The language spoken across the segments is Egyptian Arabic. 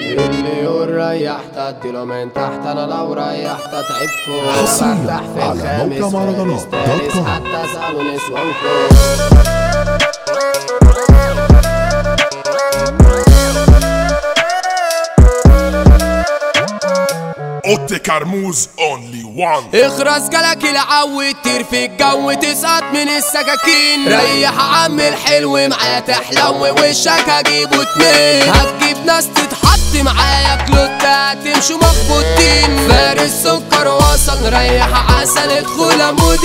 مليون ريحت اديله من تحت انا لو ريحت تعبكم حصرياً برتاح في على الخامس موقع مهرجانات فارس دوت تارس كوم. حتى سالوا نسوانكم اوتي كرموز اونلي وان اخرس جالك العو تطير في الجو تسقط من السكاكين ريح عم الحلو معايا تحلو وشك هجيبه اتنين هتجيب ناس تتحط معايا كلوت هتمشوا مخبوطين فارس سكر وصل ريح عسل ادخل امود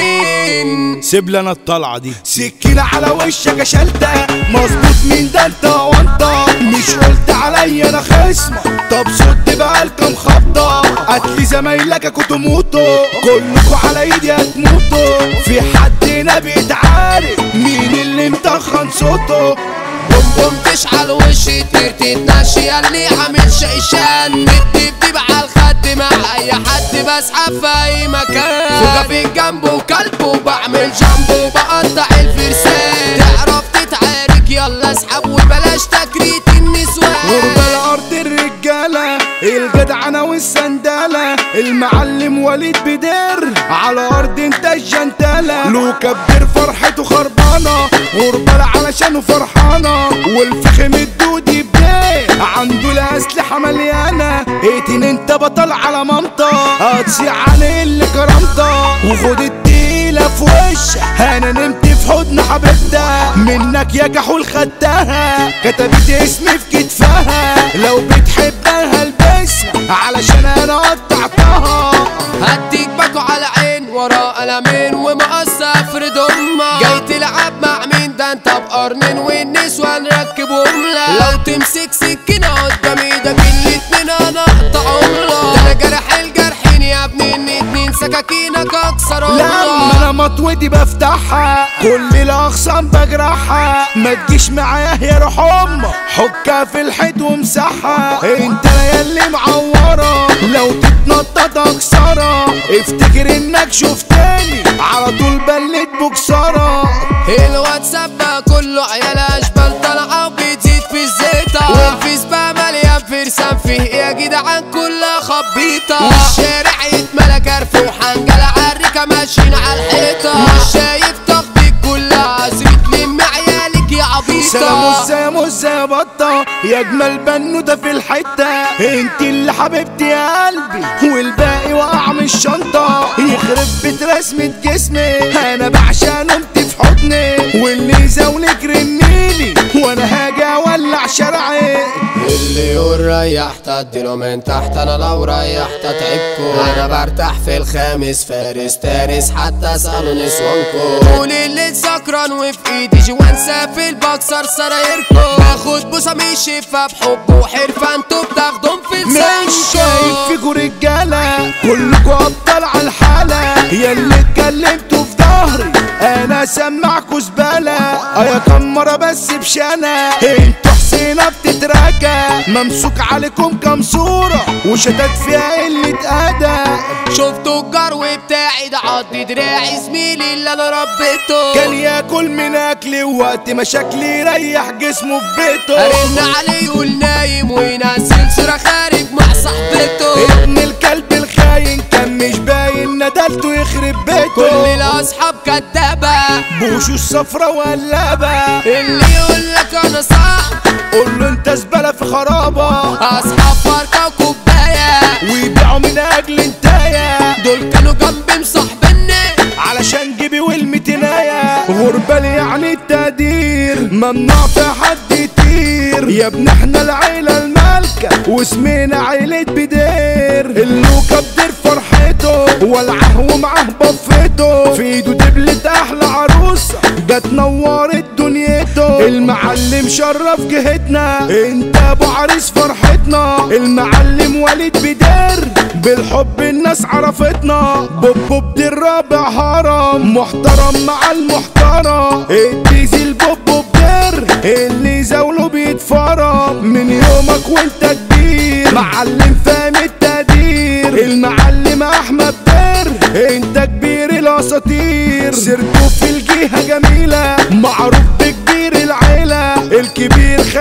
يمين سيب لنا الطلعه دي سكينة على وشك شلتة مظبوط مين ده انت وانت مش قلت عليا انا خصمة طب صد بقى لكم خبطة قتلي زمايلك كنتوا موتوا كلكوا على ايدي هتموتوا في حد هنا بيتعارك مين اللي مطخن صوته بوم بوم تشعل وشي تطير تتنشي اللي عامل شيشان بتدبدب على الخد مع اي حد بسحب في اي مكان فوقه في جنبه وكلبه بعمل جنبه بقطع الفرسان تعرف تتعارك يلا اسحب وبلاش تكريت النسوان غربة الارض الرجالة الجدعنة والسندالة المعلم وليد بدر على ارض انت الجنتالة لو كبر فرحته خربانة غربة علشانه فرحانة والفخم الدودي بديه عنده الاسلحة مليانة اقتل انت بطل على مامتك هتصيع عن اللي كرامتك وخد التقيلة في وشك انا نمت في حضن حبيبتها منك يا كحول خدتها كتبت اسمي في كتفها لو بتحبها البسها علشان انا قطعتها هديك باكو على عين ورا قلمين ومقص افرد امك جاي تلعب مع مين ده انت بقرنين والنسوان ركبهم لك لو تمسك سكينة قدام ايدك الاتنين انا اقطعهم لك ده انا جرح الجرحين يا ابني ان اتنين سكاكينك اكسرهم لما لك انا مطوتي بفتحها كل الاخصام بجرحها ما تجيش معايا يا روح امك حكها في الحيط وامسحها انت ياللي معوره لو تتنطط اكسرها افتكر انك شفتني على طول بلت بكسره الواتساب بقى كله عيال اشبال طالعه وبتزيد في الزيطه والفيس بقى مليان فرسان فيه يا جدعان كلها خبيطه والشارع يتملى كرف وحنجله عالركه ماشيين على الحيطه مش شايف تخبيط كلها زيت لم عيالك يا سلام عبيطه وزة وزة يا بطة يا اجمل بنوتة في الحتة انت اللي حبيبتي يا قلبي والباقي وقع من الشنطة يخرب بيت رسمة جسمي انا بعشق نمت في حضني واللي يزاولك رنيلي وانا هاجي اولع شرعي اللي يقول ريحت اديله من تحت انا لو ريحت تعبكم انا برتاح في الخامس فارس تارس حتى اسالوا نسوانكم طول الليل سكران وفي ايدي جوان في البكسر سرايركم باخد بوسه مش شفه بحب وحرفه انتوا بتاخدهم في مش شايف لسانكم فيكوا رجالة كلكوا ابطال على الحالة يا اللي اتكلمتوا في ظهري انا سمعكوا زبالة ايا كمرة بس بشانة انتوا حسينة بتتراكى ممسوك عليكم كام صورة وشتات فيها قلة ادب شفتوا الجرو بتاعي ده عض دراعي زميلي اللي انا ربيته كان ياكل من اكلي ووقت مشاكلي يريح جسمه في بيته ارن عليه يقول نايم وينزل صورة خارج مع صاحبته ابن الكلب الخاين كان مش باين ندلته يخرب كل بيته الاصحاب كدابة بوشه الصفرة وقلابة اللي يقول لك انا صعب قول له انت زبالة في خرابة اصحاب فرقة وكوباية ويبيعوا من اجل انتايا دول كانوا جنبي مصاحبيني علشان جيبي والمتنايا غربال يعني التقدير ممنوع في حد يطير يا ابن احنا العيلة المالكة واسمنا عيلة بدير اللوكا بدير فرحته والعه ومعاه بفته في ايده دبلة احلى عروسة جت نورت دنيته المعلم شرف جهتنا انت ابو عريس فرحتنا المعلم وليد بدر بالحب الناس عرفتنا بوب بوب دي الرابع هرم محترم مع المحترم الديزل بوب بوب در اللي زاوله بيتفرم من يومك وانت كبير معلم فاهم التقدير المعلم احمد در انت كبير الاساطير سيرته في الجهه جميله معروف بكبير العيله الكبير خالد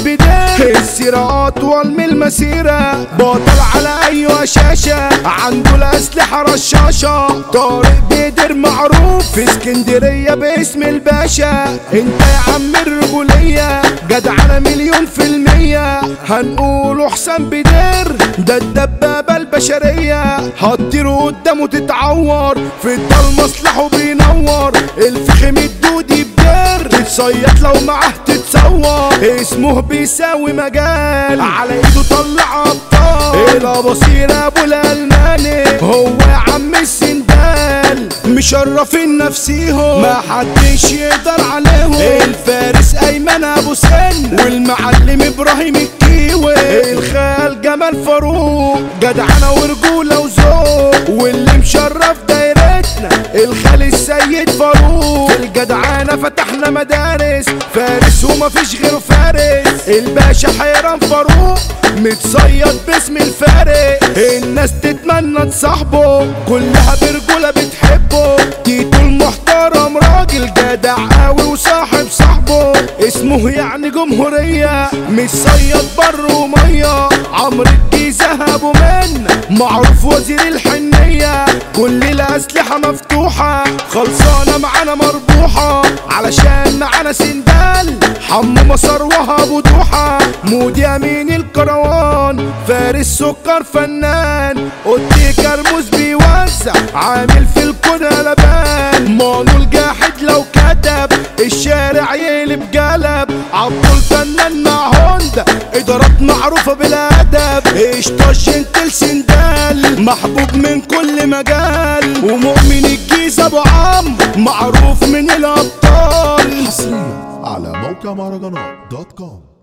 بداية السيرة أطول من المسيرة بطل على أي شاشة عنده الأسلحة رشاشة طارق بيدر معروف في اسكندرية باسم الباشا انت يا عم الرجولية جدعنا مليون في المية هنقوله حسام بدر ده الدبابة البشرية هتطير قدامه تتعور في الضلمة سلاحه بينور الفخم الدودي بدر تتصيط لو معاه تتصور اسمه بيساوي مجال على ايده طلع ابطال الاباصير ابو الالماني هو يا عم السندال مشرفين نفسيهم ما حدش يقدر عليهم الفارس ايمن ابو سن والمعلم ابراهيم الكيوي الخال جمال فاروق جدعنه ورجوله وذوق واللي مشرف دايرتنا الخال السيد فاروق في الجدعانه فتحنا مدارس فارس ومفيش غيره فارس الباشا حيران فاروق متصيد باسم الفارق الناس تتمنى تصاحبه كلها برجوله بتحبه تيتو المحترم راجل جدع قوي وصاحب صاحبه اسمه يعني جمهورية مش صياد بر ومية عمرو الجيزة ابو من معروف وزير الحنية كل الاسلحة مفتوحة خلصانة معانا مربوحة علشان معانا سندال حمو مسار وهب ودوحة مودي امين الكروان فارس سكر فنان اوتي كرموز بيوزع عامل في الكون لبان مانو الجاحد لو كتب الشارع يقلب جلب عبد الفنان مع هوندا ادارات معروفة بالادب قشطة جنتل سندال محبوب من كل مجال ومؤمن الجيزة ابو عم معروف من الابطال حصريا على موقع مهرجانات دوت كوم